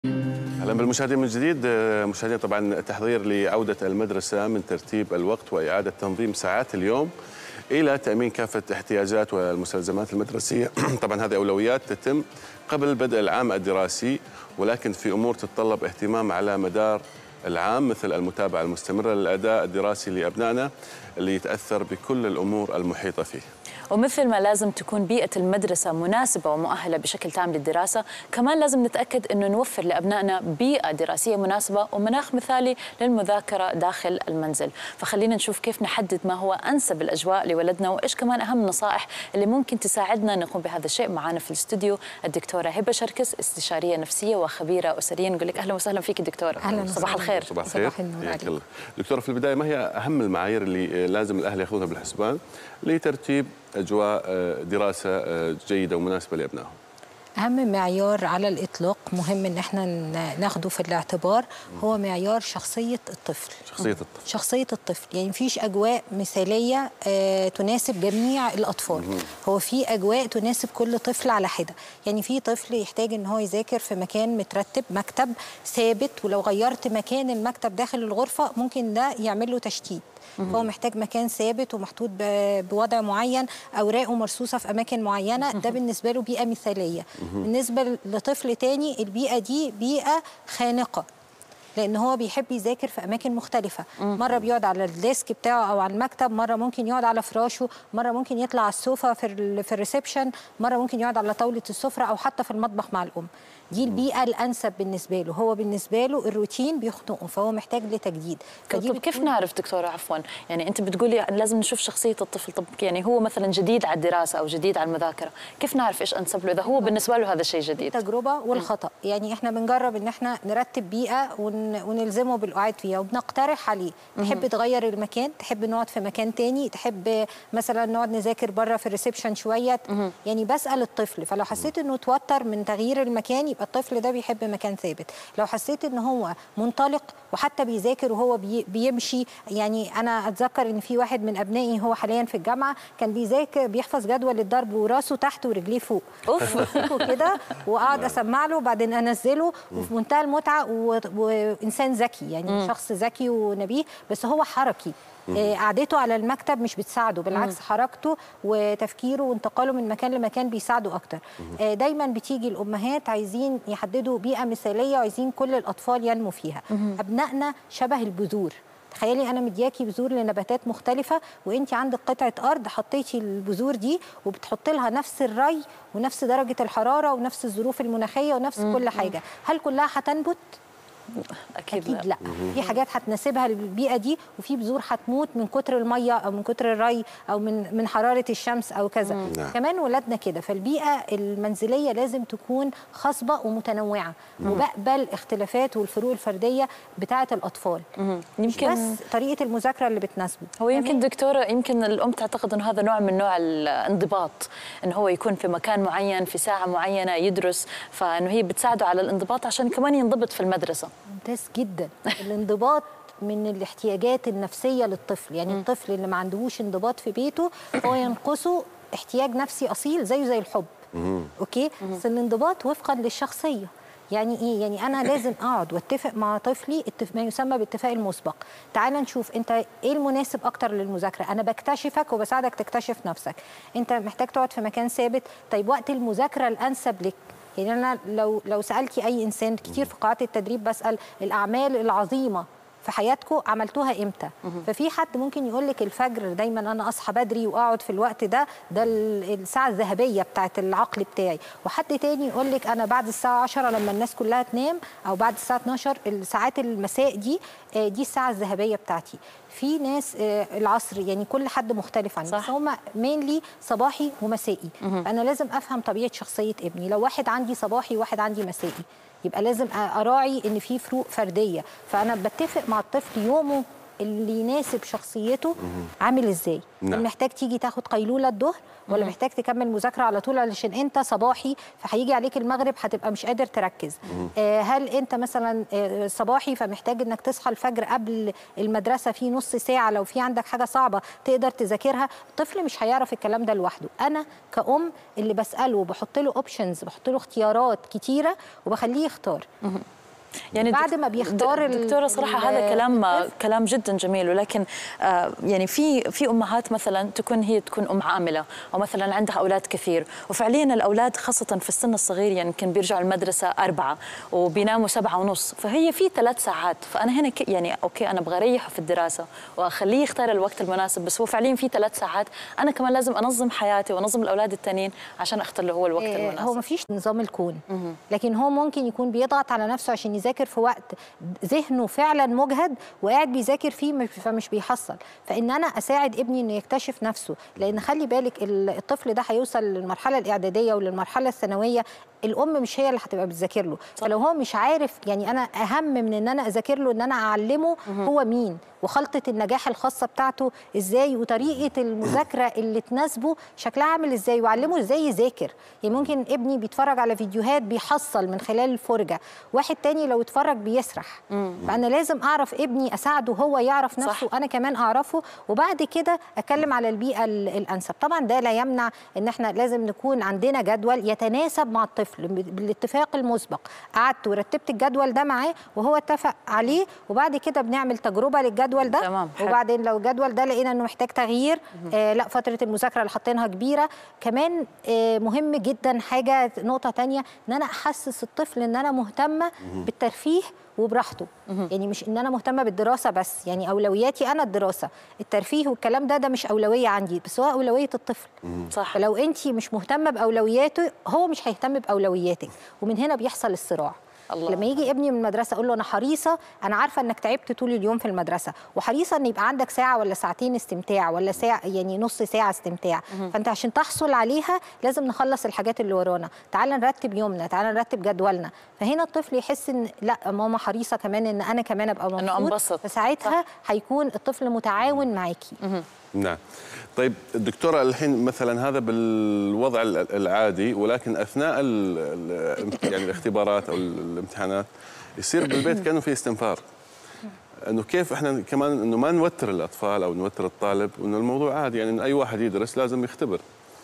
اهلا بالمشاهدين من جديد مشاهدين طبعا تحضير لعوده المدرسه من ترتيب الوقت واعاده تنظيم ساعات اليوم الى تامين كافه احتياجات والمستلزمات المدرسيه طبعا هذه اولويات تتم قبل بدء العام الدراسي ولكن في امور تتطلب اهتمام على مدار العام مثل المتابعه المستمره للاداء الدراسي لابنائنا اللي يتاثر بكل الامور المحيطه فيه ومثل ما لازم تكون بيئة المدرسة مناسبة ومؤهلة بشكل تام للدراسة كمان لازم نتأكد أنه نوفر لأبنائنا بيئة دراسية مناسبة ومناخ مثالي للمذاكرة داخل المنزل فخلينا نشوف كيف نحدد ما هو أنسب الأجواء لولدنا وإيش كمان أهم النصائح اللي ممكن تساعدنا نقوم بهذا الشيء معنا في الاستوديو الدكتورة هبة شركس استشارية نفسية وخبيرة أسرية نقول لك أهلا وسهلا فيك دكتورة أهلا صباح الخير صباح الخير صباح النور حياك عليك. الله. دكتورة في البداية ما هي أهم المعايير اللي لازم الأهل يأخذونها بالحسبان لترتيب أجواء آه، دراسة آه، جيدة ومناسبة لأبنائهم اهم معيار على الاطلاق مهم ان احنا ن- ناخده في الاعتبار هو معيار شخصيه الطفل شخصية الطفل شخصيه الطفل يعني مفيش اجواء مثاليه آه، تناسب جميع الاطفال هو في اجواء تناسب كل طفل على حده يعني في طفل يحتاج ان هو يذاكر في مكان مترتب مكتب ثابت ولو غيرت مكان المكتب داخل الغرفه ممكن ده يعمل له تشتيت فهو محتاج مكان ثابت ومحطوط ب- بوضع معين اوراقه مرصوصه في اماكن معينه ده بالنسبه له بيئه مثاليه بالنسبه لطفل تاني البيئه دي بيئه خانقه لان هو بيحب يذاكر في اماكن مختلفه مره بيقعد على الديسك بتاعه او على المكتب مره ممكن يقعد على فراشه مره ممكن يطلع على السوفا في ال- في الريسبشن مره ممكن يقعد على طاوله السفره او حتى في المطبخ مع الام دي البيئه الانسب بالنسبه له هو بالنسبه له الروتين بيخنقه فهو محتاج لتجديد طب كيف بتكون- نعرف دكتورة عفوا يعني أنت بتقولي لازم نشوف شخصية الطفل طب يعني هو مثلا جديد على الدراسة أو جديد على المذاكرة كيف نعرف إيش أنسب له إذا هو بالنسبة له هذا شيء جديد التجربه والخطا يعني احنا بنجرب ان احنا نرتب بيئه ون... ونلزمه بالقعاد فيها وبنقترح عليه تحب تغير المكان تحب نقعد في مكان تاني تحب مثلا نقعد نذاكر بره في الريسبشن شويه يعني بسال الطفل فلو حسيت انه توتر من تغيير المكان يبقى الطفل ده بيحب مكان ثابت لو حسيت ان هو منطلق وحتى بيذاكر وهو بي... بيمشي يعني انا اتذكر ان في واحد من ابنائي هو حاليا في الجامعه كان بيذاكر بيحفظ جدول الضرب وراسه تحت ورجليه فوق أوف وكده واقعد اسمع له وبعدين انزله وفي منتهى المتعه و... وانسان ذكي يعني شخص ذكي ونبيه بس هو حركي آه، قعدته على المكتب مش بتساعده بالعكس حركته وتفكيره وانتقاله من مكان لمكان بيساعده اكتر آه، دايما بتيجي الامهات عايزين يحددوا بيئه مثاليه وعايزين كل الاطفال ينمو فيها ابنائنا شبه البذور تخيلي انا مدياكي بذور لنباتات مختلفه وانت عندك قطعه ارض حطيتي البذور دي وبتحط لها نفس الري ونفس درجه الحراره ونفس الظروف المناخيه ونفس كل حاجه هل كلها هتنبت أكيد, اكيد لا في حاجات هتناسبها البيئه دي وفي بذور هتموت من كتر الميه او من كتر الري او من من حراره الشمس او كذا نعم. كمان ولادنا كده فالبيئه المنزليه لازم تكون خصبه ومتنوعه وبقبل اختلافات والفروق الفرديه بتاعه الاطفال مش يمكن بس طريقه المذاكره اللي بتناسبه هو يمكن دكتورة يمكن الأم تعتقد أنه هذا نوع من نوع الانضباط أنه هو يكون في مكان معين في ساعة معينة يدرس فأنه هي بتساعده على الانضباط عشان كمان ينضبط في المدرسة ممتاز جدا الانضباط من الاحتياجات النفسيه للطفل يعني الطفل اللي ما عندهوش انضباط في بيته هو ينقصه احتياج نفسي اصيل زيه زي الحب اوكي بس الانضباط وفقا للشخصيه يعني ايه يعني انا لازم اقعد واتفق مع طفلي اتف- ما يسمى باتفاق المسبق تعال نشوف انت ايه المناسب اكتر للمذاكره انا بكتشفك وبساعدك تكتشف نفسك انت محتاج تقعد في مكان ثابت طيب وقت المذاكره الانسب لك يعني انا لو لو سالتي اي انسان كتير في قاعات التدريب بسال الاعمال العظيمه في حياتكم عملتوها امتى ففي حد ممكن يقول لك الفجر دايما انا اصحى بدري واقعد في الوقت ده ده ال- الساعه الذهبيه بتاعت العقل بتاعي وحد تاني يقول لك انا بعد الساعه 10 لما الناس كلها تنام او بعد الساعه 12 الساعات المساء دي آه، دي الساعه الذهبيه بتاعتي في ناس آه، العصر يعني كل حد مختلف عني صح. بس هم مينلي صباحي ومسائي فانا لازم افهم طبيعه شخصيه ابني لو واحد عندي صباحي وواحد عندي مسائي يبقى لازم اراعي ان في فروق فرديه فانا بتفق مع الطفل يومه اللي يناسب شخصيته عامل ازاي نعم. محتاج تيجي تاخد قيلوله الظهر ولا محتاج تكمل مذاكره على طول علشان انت صباحي فهيجي عليك المغرب هتبقى مش قادر تركز آه هل انت مثلا آه صباحي فمحتاج انك تصحى الفجر قبل المدرسه في نص ساعه لو في عندك حاجه صعبه تقدر تذاكرها الطفل مش هيعرف الكلام ده لوحده انا كأم اللي بساله وبحط له اوبشنز بحط له اختيارات كتيره وبخليه يختار يعني بعد ما بيختار ال- دكتوره صراحه ال- هذا كلام الطفل. كلام جدا جميل ولكن آه، يعني في في امهات مثلا تكون هي تكون ام عامله او مثلا عندها اولاد كثير وفعليا الاولاد خاصه في السن الصغير يعني يمكن بيرجعوا المدرسه أربعة وبيناموا سبعة ونص فهي في ثلاث ساعات فانا هنا ك- يعني اوكي انا ابغى اريحه في الدراسه واخليه يختار الوقت المناسب بس هو فعليا في ثلاث ساعات انا كمان لازم انظم حياتي وانظم الاولاد التانيين عشان اختار له هو الوقت آه، المناسب هو مفيش نظام الكون لكن هو ممكن يكون بيضغط على نفسه عشان يذاكر في وقت ذهنه فعلا مجهد وقاعد بيذاكر فيه مش- فمش بيحصل فان انا اساعد ابني انه يكتشف نفسه لان خلي بالك ال- الطفل ده هيوصل للمرحله الاعداديه وللمرحله الثانويه الام مش هي اللي هتبقى بتذاكر له فلو هو مش عارف يعني انا اهم من ان انا اذاكر له ان انا اعلمه هو مين وخلطه النجاح الخاصه بتاعته ازاي وطريقه المذاكره اللي تناسبه شكلها عامل ازاي واعلمه ازاي يذاكر يعني ممكن ابني بيتفرج على فيديوهات بيحصل من خلال الفرجه واحد تاني لو اتفرج بيسرح فانا لازم اعرف ابني اساعده هو يعرف صح. نفسه انا كمان اعرفه وبعد كده اتكلم على البيئه ال- الانسب طبعا ده لا يمنع ان احنا لازم نكون عندنا جدول يتناسب مع الطفل ب- بالاتفاق المسبق قعدت ورتبت الجدول ده معاه وهو اتفق عليه وبعد كده بنعمل تجربه للجدول ده تمام، حلو. وبعدين لو الجدول ده لقينا انه محتاج تغيير آه لا فتره المذاكره اللي حاطينها كبيره كمان آه مهم جدا حاجه نقطه تانية ان انا احسس الطفل ان انا مهتمه بالترفيه وبراحته يعني مش ان انا مهتمه بالدراسه بس يعني اولوياتي انا الدراسه الترفيه والكلام ده ده مش اولويه عندي بس هو اولويه الطفل صح فلو انت مش مهتمه باولوياته هو مش هيهتم باولوياتك ومن هنا بيحصل الصراع الله. لما يجي ابني من المدرسه اقول له انا حريصه انا عارفه انك تعبت طول اليوم في المدرسه وحريصه ان يبقى عندك ساعه ولا ساعتين استمتاع ولا ساعه يعني نص ساعه استمتاع فانت عشان تحصل عليها لازم نخلص الحاجات اللي ورانا تعال نرتب يومنا تعال نرتب جدولنا فهنا الطفل يحس ان لا ماما حريصه كمان ان انا كمان ابقى مبسوط إنه أنبسط. فساعتها هيكون الطفل متعاون معاكي نعم طيب الدكتورة الحين مثلا هذا بالوضع ال- العادي ولكن أثناء ال ال يعني الاختبارات أو الامتحانات يصير بالبيت كأنه في استنفار انه كيف احنا كمان انه ما نوتر الاطفال او نوتر الطالب وانه الموضوع عادي يعني انه اي واحد يدرس لازم يختبر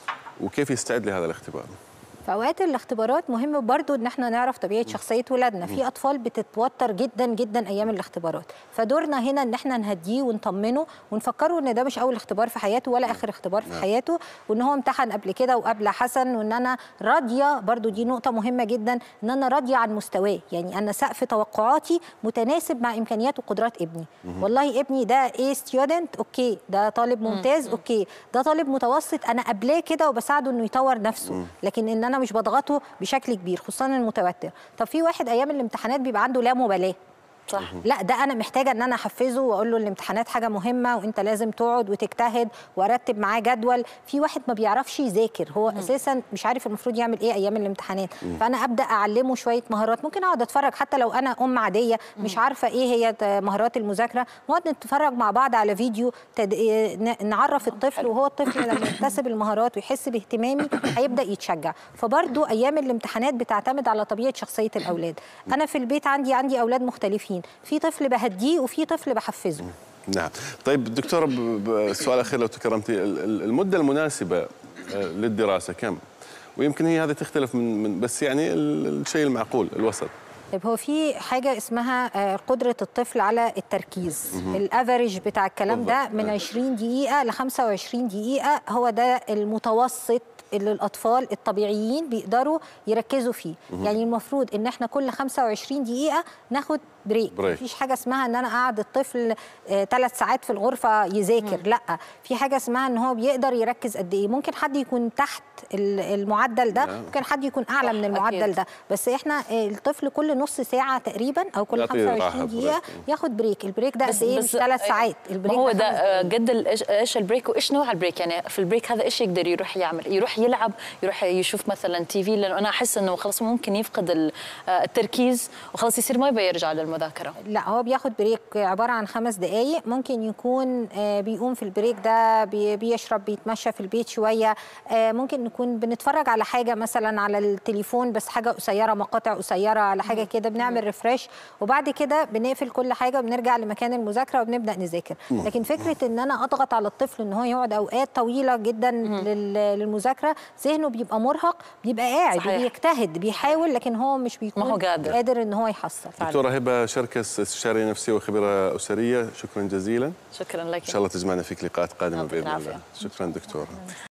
وكيف يستعد لهذا الاختبار في اوقات الاختبارات مهم برضو ان احنا نعرف طبيعه شخصيه ولادنا في اطفال بتتوتر جدا جدا ايام الاختبارات فدورنا هنا ان احنا نهديه ونطمنه ونفكره ان ده مش اول اختبار في حياته ولا اخر اختبار في حياته وان هو امتحن قبل كده وقبل حسن وان انا راضيه برضو دي نقطه مهمه جدا ان انا راضيه عن مستواه يعني انا سقف توقعاتي متناسب مع امكانيات وقدرات ابني والله ابني ده ايه ستودنت اوكي ده طالب ممتاز اوكي ده طالب متوسط انا قبلاه كده وبساعده انه يطور نفسه لكن ان انا مش بضغطه بشكل كبير خصوصا المتوتر طب في واحد ايام الامتحانات بيبقى عنده لا مبالاه صح لا ده انا محتاجه ان انا احفزه واقول له الامتحانات حاجه مهمه وانت لازم تقعد وتجتهد وارتب معاه جدول في واحد ما بيعرفش يذاكر هو اساسا مش عارف المفروض يعمل ايه ايام الامتحانات فانا ابدا اعلمه شويه مهارات ممكن اقعد اتفرج حتى لو انا ام عاديه مش عارفه ايه هي ت- مهارات المذاكره نقعد نتفرج مع بعض على فيديو تد... ن- نعرف الطفل وهو الطفل لما يكتسب المهارات ويحس باهتمامي هيبدا يتشجع فبرضو ايام الامتحانات بتعتمد على طبيعه شخصيه الاولاد انا في البيت عندي عندي اولاد مختلفين في طفل بهديه وفي طفل بحفزه نعم طيب دكتورة ب- ب- سؤال أخير لو تكرمتي ال- ال- المدة المناسبة آه، للدراسة كم؟ ويمكن هي هذه تختلف من, من بس يعني ال- الشيء المعقول الوسط طيب هو في حاجه اسمها آه، قدره الطفل على التركيز الافريج بتاع الكلام ده بالضبط. من 20 دقيقه ل 25 دقيقه هو ده المتوسط اللي الاطفال الطبيعيين بيقدروا يركزوا فيه يعني المفروض ان احنا كل 25 دقيقه ناخد بريك بريك. مفيش حاجه اسمها ان انا اقعد الطفل ثلاث ساعات في الغرفه يذاكر لا في حاجه اسمها ان هو بيقدر يركز قد ايه ممكن حد يكون تحت ال- المعدل ده نعم. ممكن حد يكون اعلى من المعدل أكيد. ده بس احنا آه، الطفل كل نص ساعه تقريبا او كل يعطي راحة 25 دقيقه بريك. ياخد بريك البريك ده قد ايه مش ثلاث آه، ساعات ما البريك هو ده ده خمس آه، دقايق. قد ال- إيش- ايش البريك وايش نوع البريك يعني في البريك هذا ايش يقدر يروح يعمل يروح يروح يلعب يروح يشوف مثلا تي في لانه انا احس انه خلاص ممكن يفقد ال- آه، التركيز وخلاص يصير ما يبغى يرجع للمذاكره لا هو بياخد بريك عباره عن خمس دقائق ممكن يكون آه، بيقوم في البريك ده بي- بيشرب بيتمشى في البيت شويه آه، ممكن نكون بنتفرج على حاجه مثلا على التليفون بس حاجه قصيره مقاطع قصيره على حاجه كده بنعمل ريفرش وبعد كده بنقفل كل حاجه وبنرجع لمكان المذاكره وبنبدا نذاكر لكن فكره ان انا اضغط على الطفل ان هو يقعد اوقات طويله جدا لل- للمذاكره ذهنه بيبقى مرهق بيبقى قاعد صحيح. بيجتهد بيحاول لكن هو مش بيكون ما هو قادر. قادر ان هو يحصل دكتوره هبه شركس استشاريه نفسيه وخبيره اسريه شكرا جزيلا شكرا لك ان شاء الله تجمعنا فيك لقاءات قادمه يعطيك باذن العافية. الله شكرا دكتوره